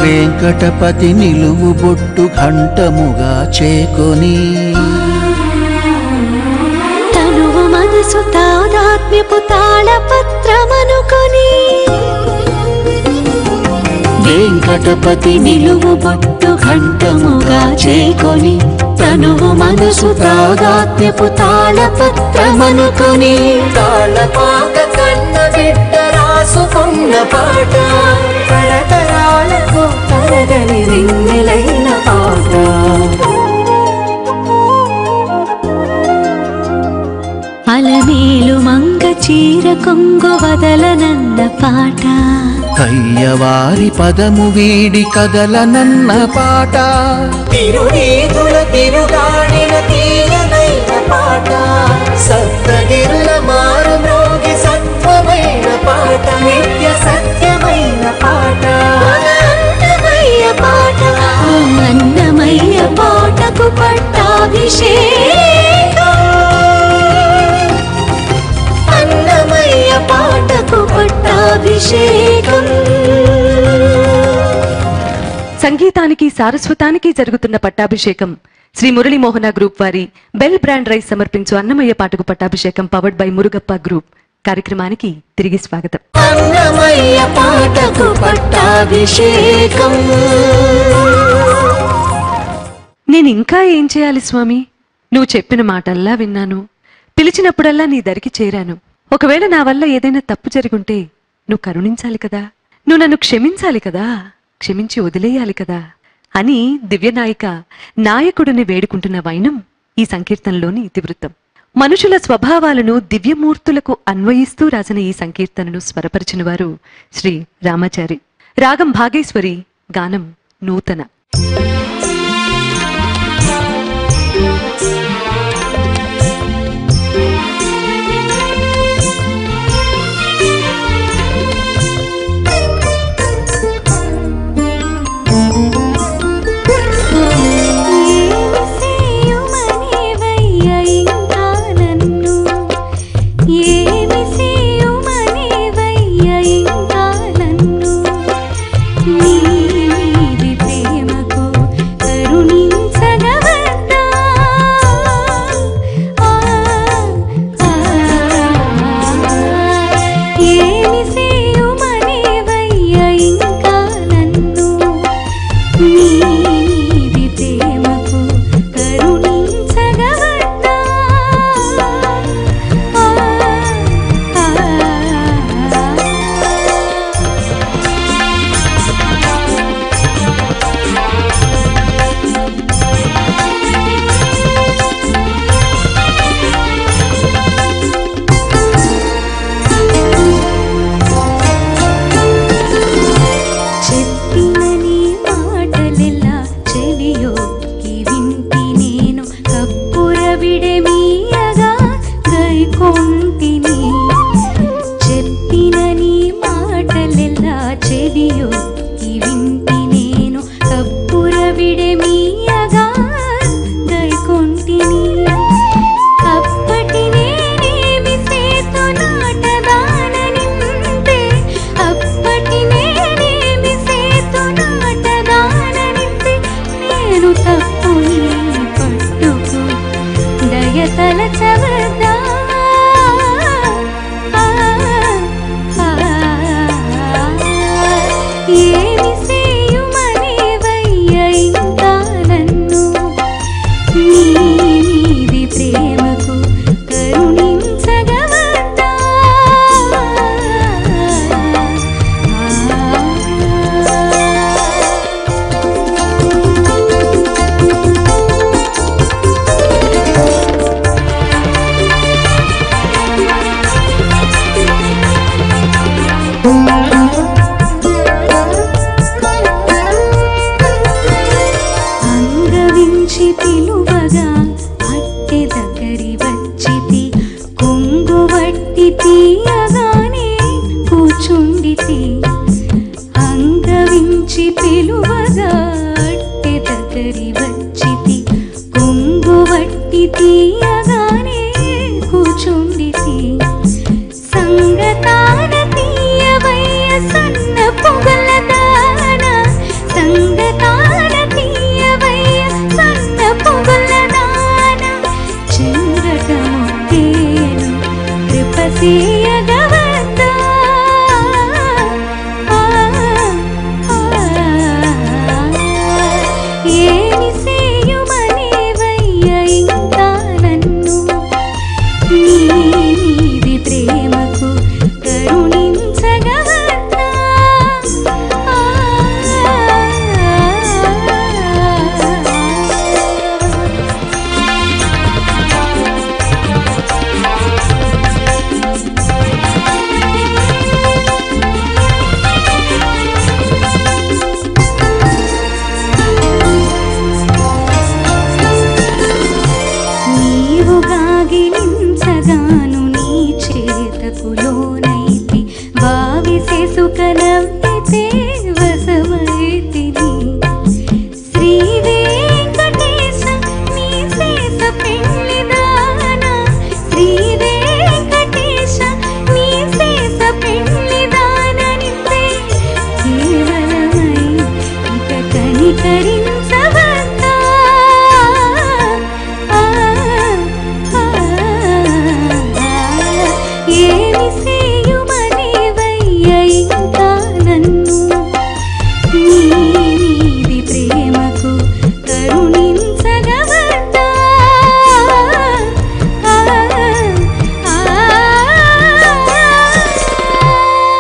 వెంకటపతి నిలువు బొట్టు ఘంటముగా చేకొని తనువు మనసు తాదాత్మ్యపు తాళపత్రమనుకొని వెంకటపతి నిలువు బొట్టు ఘంటముగా చేకొని తనువు మనసు తాదాత్మ్యపు తాళపత్రమనుకొని తాళపాక కన్న బిడ్డ రాసుకున్న పాట తరతరాలకు తరగని రింగిలైన పాట అలమేలు మంగ చీర కొంగు వదలనన్న పాట కయ్యవారి పదము వీడి కదలనన్న పాట తిరునీతుల తిరుగాడిన తీయనైన పాట సప్తగిరుల మారు మ్రోగి సత్వమైన పాట నిత్య సత్యమైన పాట అన్నమయ్య పాట ఆ అన్నమయ్య పాటకు పట్టాభిషేకం అన్నమయ్య పాటకు పట్టాభిషేకం సంగీతానికి సారస్వతానికి జరుగుతున్న పట్టాభిషేకం శ్రీ మురళీమోహన గ్రూప్ వారి బెల్ బ్రాండ్ రైస్ సమర్పించు అన్నమయ్య పాటకు పట్టాభిషేకం పవర్డ్ బై మురుగప్ప గ్రూప్ కార్యక్రమానికి తిరిగి స్వాగతం అన్నమయ్య పాటకు పట్టాభిషేకం నేను ఇంకా ఏం చేయాలి స్వామి నువ్వు చెప్పిన మాటల్లా విన్నాను పిలిచినప్పుడల్లా నీ దరికి చేరాను ఒకవేళ నా వల్ల ఏదైనా తప్పు జరుగుంటే నువ్వు కరుణించాలి కదా నువ్వు నన్ను క్షమించాలి కదా క్షమించి వదిలేయాలి కదా అని దివ్యనాయిక నాయకుడిని వేడుకుంటున్న వైనం ఈ సంకీర్తనలోని ఇతివృత్తం మనుషుల స్వభావాలను దివ్యమూర్తులకు అన్వయిస్తూ రాసిన ఈ సంకీర్తనను స్వరపరిచిన వారు శ్రీ రామాచారి రాగం భాగేశ్వరి గానం నూతన ఏమి సేయుమనేవయ్య ఇంకా నన్ను నీది ప్రేమకు కరుణించగవద్దా ఆ, ఆ, ఏమి సేయుమనేవయ్య ఇంకా నన్ను నీది ప్రేమకు కరుణించగవద్దా ఆ, ఆ, చెప్పిన నీ మాటలెల్లా చెవియొక్కి వింటి నేను కప్పుర విడమీయగా గైకొంటిని చెప్పిన నీ మాటలెల్లా చెవియొక్కి వింటి నేను కప్పుర విడమీయగా గైకొంటిని అప్పటి నేనేమి సేతు నాటదాననింతే అప్పటి నేనేమి సేతు నాటదాననింతే నేను తప్పు నీ పట్టుకు దయతలచవద్దా ఆ, ఆ, ఏమి సేయుమనేవయ్య ఇంకా నన్ను నీది ప్రేమకు కరుణించగవద్దా అంగవించి పిలువగా అట్టి దగ్గరి వచ్చితి కొంగు వట్టి తీయగానే కూచుండితి అంగవించి పిలువగా అట్టి దగ్గరి వచ్చితి కొంగు వట్టి తీయగానే కూచుండితి సంగతాన తీయవయ్య సన్న పొగల దాన కనికరించవద్దా ఆ, ఆ, ఏమి సేయుమనేవయ్య ఇంకా నన్ను నీ నీది ప్రేమకు కరుణించగవద్దా ఆ, ఆ.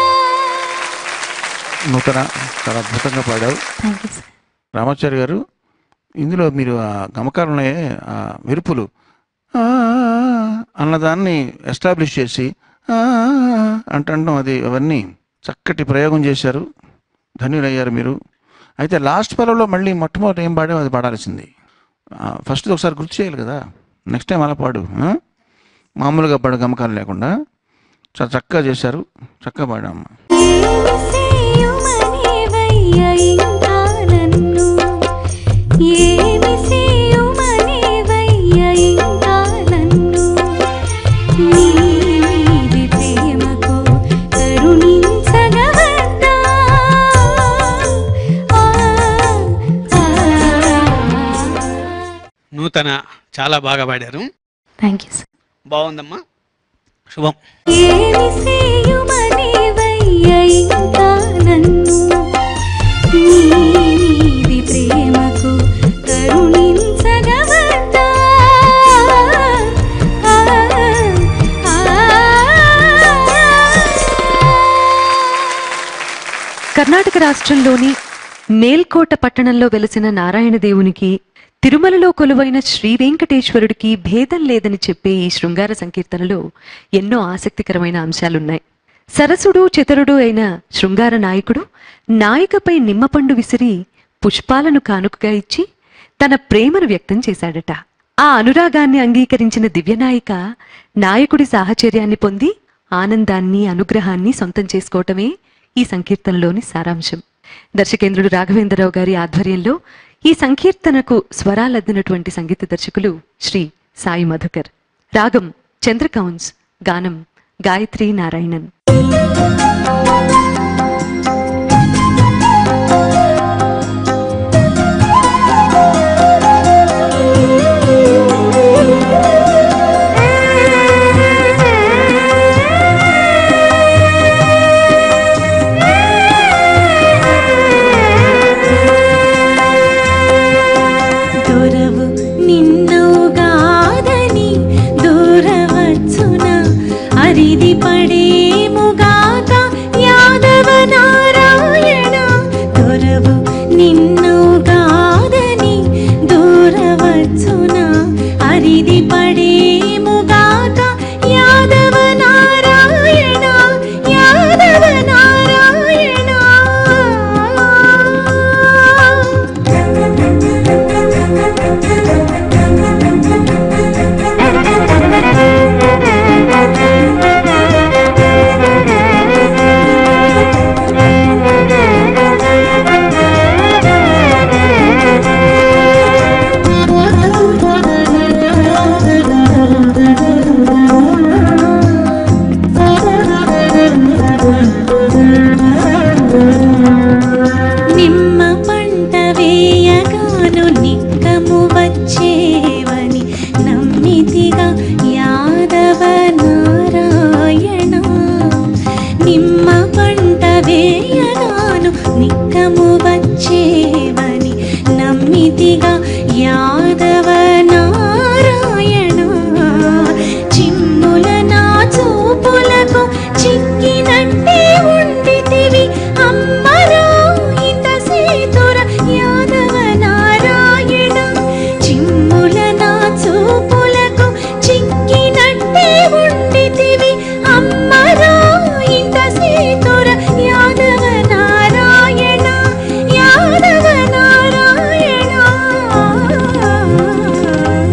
నూతన చాలా అద్భుతంగా పాడావు thank you sir Ramachari garu ఇందులో మీరు ఆ గమకాలనే ఆ మెరుపులు ఆ అన్నదాన్ని ఎస్టాబ్లిష్ చేసి ఆ అంటడం అది అవన్నీ చక్కటి ప్రయోగం చేశారు ధన్యులయ్యారు మీరు అయితే లాస్ట్ పదంలో మళ్ళీ మొట్టమొదటి ఏం పాడామో అది పాడాల్సింది ఫస్ట్ ఒకసారి గుర్తు చేయాలి కదా నెక్స్ట్ టైం అలా పాడు ఆ? మామూలుగా పాడు గమకాలు లేకుండా చాలా చక్కగా చేశారు చక్కగా పాడాము ఏమి సేయుమనేవయ్య ఇంకా నన్ను ఏమి సేయుమనేవయ్య ఇంకా నన్ను నీ నీది ప్రేమకు కరుణించగవద్దా ఆ, ఆ. నూతన చాలా బాగా పాడారు థ్యాంక్ యూ సార్ బాగుందమ్మా శుభం ఏమి సేయుమనేవయ్య ఇంకా నన్ను నీ నీది ప్రేమకు కరుణించగవద్దా ఆ, ఆ. కర్ణాటక రాష్ట్రంలోని మేల్కోట పట్టణంలో వెలసిన నారాయణ దేవునికి తిరుమలలో కొలువైన శ్రీ వెంకటేశ్వరుడికి భేదం లేదని చెప్పే ఈ శృంగార సంకీర్తనలో ఎన్నో ఆసక్తికరమైన అంశాలున్నాయి సరసుడు చతురుడు అయిన శృంగార నాయకుడు నాయికపై నిమ్మపండు విసిరి పుష్పాలను కానుకగా ఇచ్చి తన ప్రేమను వ్యక్తం చేశాడట ఆ అనురాగాన్ని అంగీకరించిన దివ్యనాయిక నాయకుడి సాహచర్యాన్ని పొంది ఆనందాన్ని అనుగ్రహాన్ని సొంతం చేసుకోవటమే ఈ సంకీర్తనలోని సారాంశం దర్శకేంద్రుడు రాఘవేంద్రరావు గారి ఆధ్వర్యంలో ఈ సంకీర్తనకు స్వరాలద్దినటువంటి సంగీత దర్శకులు శ్రీ సాయి మధుకర్ రాగం చంద్రకౌన్స్ గానం గాయత్రి నారాయణన్ దొరవు నిన్నవుగాదని దూరవచ్చున అరిది పడేముగాక యాదవ నారాయణ దొరవు నిన్నవుగాదని దూరవచ్చున అరిది పడేముగాక యాదవ నారాయణ యాదవ నారాయణ నిమ్మ పంట వేయగాను నిక్కము వచ్చేవని నమ్మితిగా యాదవ నారాయణ నిమ్మ పంట వేయగాను నిక్కము వచ్చేవని నమ్మితిగా యాదవ నారాయణ చిమ్ముల నా చూపులకు చిక్కినట్టే ఉండితివి అమ్మరా ఇంత సేతుర యాదవ నారాయణ చిమ్ముల నా చూపులకు చిక్కినట్టే ఉండితివి అమ్మరా ఇంత సేతుర యాదవ నారాయణ యాదవ నారాయణ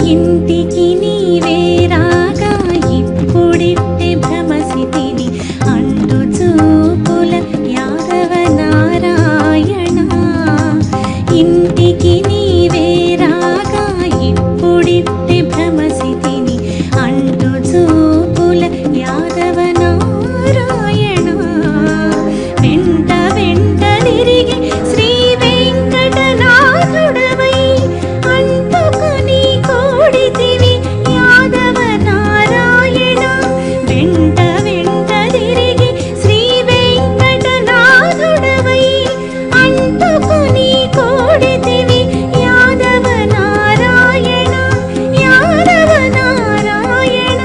ఇంటికి నీవే రాగా ఇప్పుడిట్టే భ్రమసితిని అంటు చూపుల యాదవ నారాయణ ఇంటికి నీవే రాగా ఇప్పుడిట్టే భ్రమసితిని అంటు చూపుల యాదవ నారాయణ వెంట వెంట తిరిగి శ్రీ వెంకటనాథుడవై అంటుకుని కోడితివి యాదవ నారాయణ వెంట వెంట తిరిగి శ్రీ వెంకటనాథుడవై అంటుకుని కోడితివి యాదవ నారాయణ యాదవ నారాయణ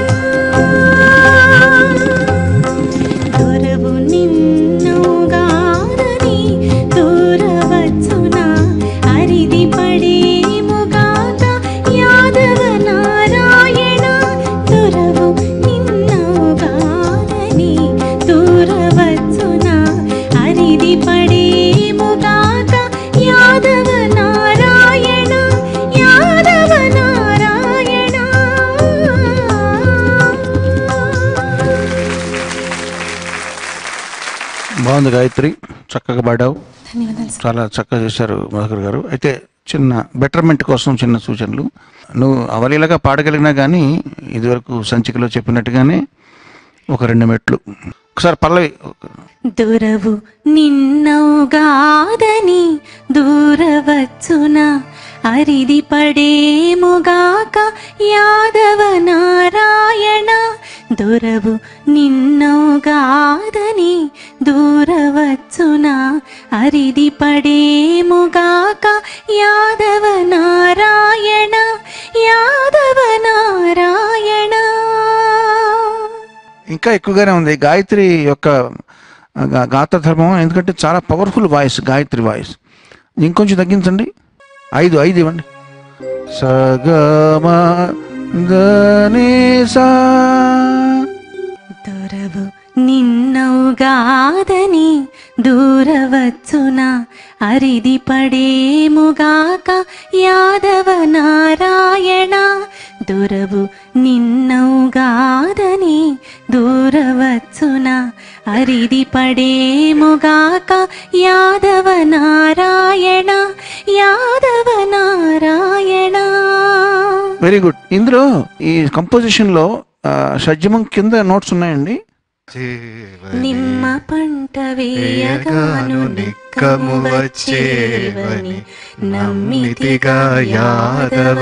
దొరవు నిన్నుగారని దూరవచ్చున అరిది పడేముగాక యాదవ నారాయణ దొరవు నిన్నుగారని దూరవచ్చున అరిది పడేముగాక యాదవ నారాయణ యాదవ నారాయణ బాగుంది గాయత్రి చక్కగా పాడావు ధన్యవాదాలు సార్. చాలా చక్కగా చేశారు మధుకర్ గారు అయితే చిన్న బెటర్మెంట్ కోసం చిన్న సూచనలు నువ్వు అవలీలగా పాడగలిగినా కానీ ఇదివరకు సంచికలో చెప్పినట్టుగానే ఒక రెండు మెట్లు ఒకసారి పల్లవి దూరవు నిన్నవుగాదని దూరవచ్చున అరిది పడేముగాక యాదవ నారాయణ దొరవు నిన్నవుగాదని దూరవచ్చున అరిది పడేముగాక యాదవ నారాయణ యాదవ నారాయణ ఇంకా ఎక్కువగానే ఉంది గాయత్రి యొక్క గా- గాత్ర ధర్మం ఎందుకంటే చాలా పవర్ఫుల్ వాయిస్ గాయత్రి వాయిస్ ఇంకొంచెం తగ్గించండి ఐదు ఐదు ఇవ్వండి సగమ ధనేసా దొరవు నిన్నవుగాదని దూరవచ్చున అరిది పడేముగాక యాదవ నారాయణ దొరవు నిన్నవుగాదని దూరవచ్చున అరిది పడేముగాక యాదవ నారాయణ యాదవ నారాయణ వెరీ గుడ్ ఇందులో ఈ కంపోజిషన్లో షడ్జమం కింద నోట్స్ ఉన్నాయండి నిమ్మ పంట వేయగాను నిక్కము వచ్చేవని నమ్మితిగా యాదవ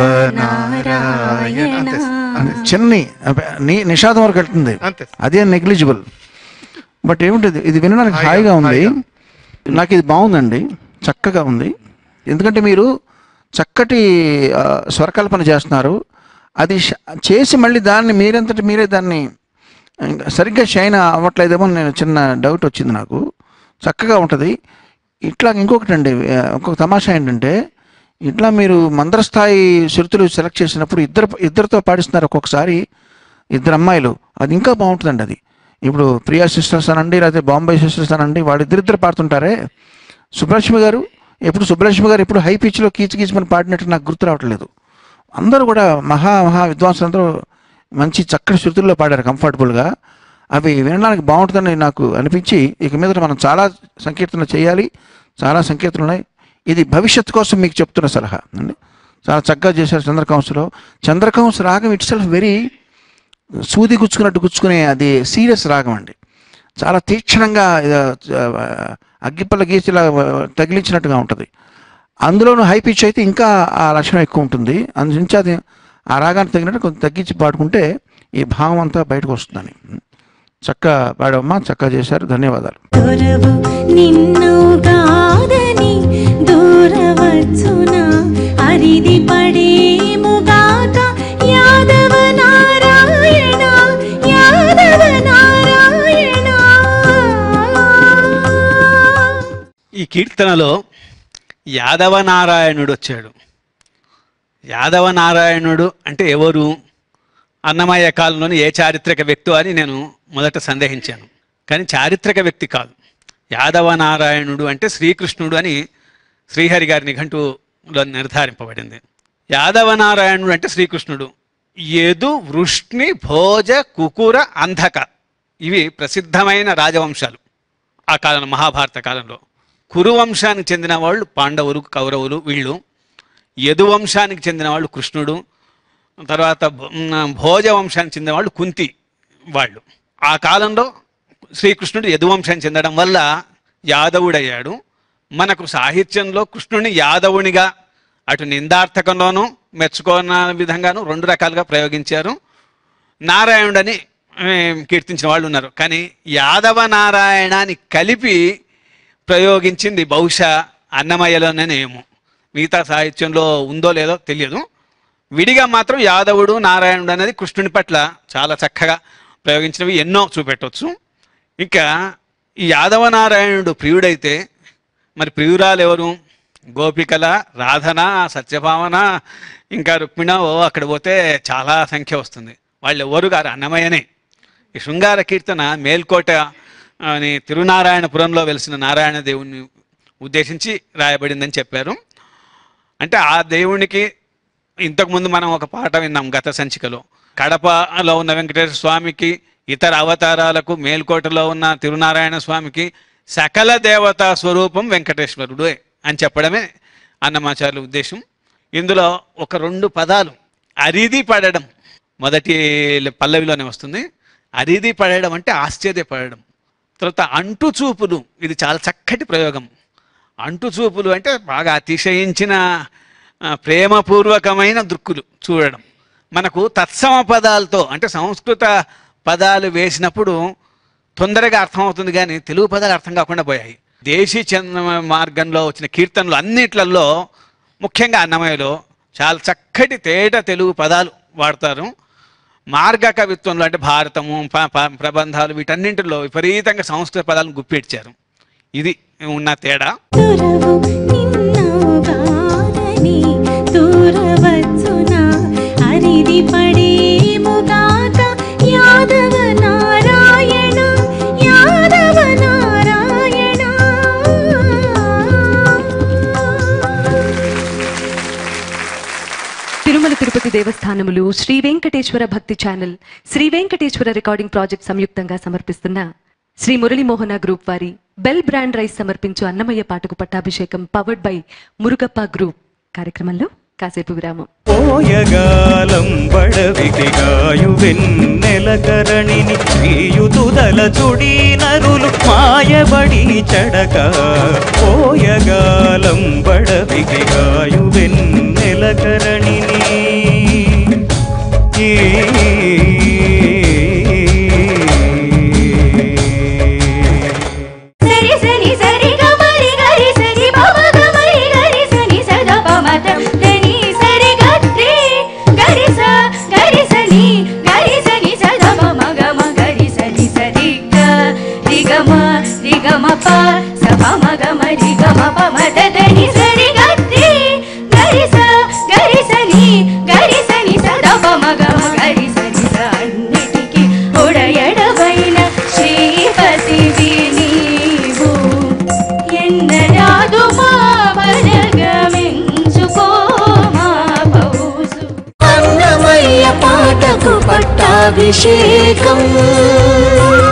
నారాయణ చిన్ని అబ్బే, ని నిషాదం వరకు వెళ్తుంది అంతే. అదే నెగ్లిజిబుల్ బట్ ఏమిటది ఇది వినడానికి హాయిగా ఉంది నాకు ఇది బాగుందండి చక్కగా ఉంది ఎందుకంటే మీరు చక్కటి ఆ, స్వరకల్పన చేస్తున్నారు అది ష- చేసి మళ్ళీ దాన్ని మీరంతటి మీరే దాన్ని ఇంకా సరిగ్గా షైన్ అవ్వట్లేదేమో అని నేను చిన్న డౌట్ వచ్చింది నాకు చక్కగా ఉంటుంది ఇట్లా ఇంకొకటి అండి ఆ, ఇంకొక తమాషా ఏంటంటే ఇట్లా మీరు మందరస్థాయి శృతులు సెలెక్ట్ చేసినప్పుడు ఇద్దరు ఇద్దరితో పాడిస్తున్నారు ఒక్కొక్కసారి ఇద్దరు అమ్మాయిలు అది ఇంకా బాగుంటుందండి అది ఇప్పుడు ప్రియా సిస్టర్స్ అనండి లేకపోతే బాంబే సిస్టర్స్ అనండి వాళ్ళు ఇద్దరిద్దరు పాడుతుంటారే సుబ్బలక్ష్మి గారు ఎప్పుడు సుబ్బలక్ష్మి గారు ఎప్పుడు హై పిచ్లో కీచు కీచుమని పాడినట్టు నాకు గుర్తు రావట్లేదు అందరూ కూడా మహా మహా విద్వాంసులందరూ మంచి చక్కటి శృతుల్లో పాడారు కంఫర్టబుల్గా అవి వినడానికి బాగుంటుందని నాకు అనిపించి ఇక మీద మనం చాలా సంకీర్తనలు చేయాలి చాలా సంకీర్తనలు ఉన్నాయి ఇది భవిష్యత్ కోసం మీకు చెప్తున్న సలహా అండి చాలా చక్కగా చేశారు చంద్రకంశలో చంద్రకంశ రాగం ఇట్ సెల్ఫ్ వెరీ సూది గుచ్చుకున్నట్టు గుచ్చుకునే అది సీరియస్ రాగం అండి చాలా తీక్షణంగా ఆ, అగ్గిపల్ల గీసిలా తగిలించినట్టుగా ఉంటుంది అందులోనూ హై పిచ్ అయితే ఇంకా ఆ లక్షణం ఎక్కువ ఉంటుంది అందునుంచి అది ఆ రాగానికి తగినట్టు కొంచెం తగ్గించి పాడుకుంటే ఈ భావం అంతా బయటకు వస్తుందని చక్కగా పాడమ్మా చక్కగా చేశారు ధన్యవాదాలు దొరవు నిన్నుగాదని దూరవచ్చున అరిది పడేముగాక యాదవ నారాయణ యాదవ నారాయణ ఈ కీర్తనలో యాదవ నారాయణుడు వచ్చాడు యాదవ నారాయణుడు అంటే ఎవరు అన్నమయ్య కాలంలోని ఏ చారిత్రక వ్యక్తి అని నేను మొదట సందేహించాను కానీ చారిత్రక వ్యక్తి కాదు యాదవ నారాయణుడు అంటే శ్రీకృష్ణుడు అని శ్రీహరి గారి నిఘంటులో నిర్ధారింపబడింది యాదవనారాయణుడు అంటే శ్రీకృష్ణుడు యదు వృష్ణి భోజ కుకుర అంధక ఇవి ప్రసిద్ధమైన రాజవంశాలు ఆ కాలంలో మహాభారత కాలంలో కురు వంశానికి చెందిన వాళ్ళు పాండవులు కౌరవులు వీళ్ళు యదు వంశానికి చెందిన వాళ్ళు కృష్ణుడు తర్వాత భో- మ్, భోజ వంశానికి చెందిన వాళ్ళు కుంతి వాళ్ళు ఆ కాలంలో శ్రీకృష్ణుడు యదు వంశానికి చెందడం వల్ల యాదవుడయ్యాడు మనకు సాహిత్యంలో కృష్ణుడిని యాదవునిగా అటు నిందార్థకంలోనూ మెచ్చుకోన విధంగాను రెండు రకాలుగా ప్రయోగించారు నారాయణుడని ఏ, కీర్తించిన వాళ్ళు ఉన్నారు కానీ యాదవ నారాయణాన్ని కలిపి ప్రయోగించింది బహుశా అన్నమయ్యలోనేమో మిగతా సాహిత్యంలో ఉందో లేదో తెలియదు విడిగా మాత్రం యాదవుడు నారాయణుడు అనేది కృష్ణుని పట్ల చాలా చక్కగా ప్రయోగించినవి ఎన్నో చూపెట్టవచ్చు ఇంకా ఈ యాదవ నారాయణుడు ప్రియుడైతే మరి ప్రియురాలు ఎవరు గోపికల రాధన సత్యభావన ఇంకా రుక్మిణ ఓ అక్కడ పోతే చాలా సంఖ్య వస్తుంది వాళ్ళు ఎవరు గారు అన్నమయ్యనే ఈ శృంగార కీర్తన మేల్కోట అని తిరునారాయణపురంలో వెలిసిన నారాయణ దేవుని ఉద్దేశించి రాయబడిందని చెప్పారు అంటే ఆ దేవునికి ఇంతకుముందు మనం ఒక పాట విన్నాం గత సంచికలో కడపలో ఉన్న వెంకటేశ్వర స్వామికి ఇతర అవతారాలకు మేల్కోటలో ఉన్న తిరునారాయణ స్వామికి సకల దేవతా స్వరూపం వెంకటేశ్వరుడు అని చెప్పడమే అన్నమాచార్యుల ఉద్దేశం ఇందులో ఒక రెండు పదాలు అరిది పడడం మొదటి పల్లవిలోనే వస్తుంది అరిది పడడం అంటే ఆశ్చర్యపడడం తర్వాత అంటు చూపులు ఇది చాలా చక్కటి ప్రయోగం అంటు చూపులు అంటే బాగా అతిశయించిన ఆ, ప్రేమపూర్వకమైన దృక్కులు చూడడం మనకు తత్సమ పదాలతో అంటే సంస్కృత పదాలు వేసినప్పుడు తొందరగా అర్థమవుతుంది కానీ తెలుగు పదాలు అర్థం కాకుండా పోయాయి దేశీ చంద మార్గంలో వచ్చిన కీర్తనలు అన్నిట్లలో ముఖ్యంగా అన్నమయ్యలో చాలా చక్కటి తేట తెలుగు పదాలు వాడతారు మార్గ కవిత్వంలో అంటే భారతము ప- ప- ప్రబంధాలు వీటన్నింటిలో విపరీతంగా సంస్కృత పదాలను గుప్పిడ్చారు ఇది ఉన్న తేడా దురవు నిన్నవుగానని దూరవచ్చునా అరిది పడేముగాక Yadava Narayana Yadava Narayana Tirumala Tirupati దేవస్థానములు Shri Venkateswara Bhakti channel Shri Venkateswara recording project సంయుక్తంగా సమర్పిస్తున్న శ్రీ మురళీమోహన గ్రూప్ వారి బెల్ బ్రాండ్ రైస్ సమర్పించు అన్నమయ్య పాటకు పట్టాభిషేకం పవర్డ్ బై మురుగప్ప గ్రూప్ కార్యక్రమంలో కాసేపు విరామం పోయగాలం బడవిగాయు వెన్నెలకరణిని ప్రియుతుదల చుడి నరులు మాయబడి చడక పోయగాలం బడవిగాయు వెన్నెలకరణిని సరి సరి సరి గమరి గరి సరి పమ గమరి గరి సని సద పమత దని సరి గత్రి గరి స గరి సని గరి సని సద పమ గమ గరి సని సరి గ రి గమ రి గమ ప స పమ గమ రి గమ పమ దని సరి గత్రి గరి స గరి సని గరి సని సద పమ గమ గరి సని స అన్నిటికి ఉడయడవైన శ్రీపతి నీవు ఎన్నరాదు మా బలగమించుకో మా పౌసు అన్నమయ్య పాటకు పట్టాభిషేకం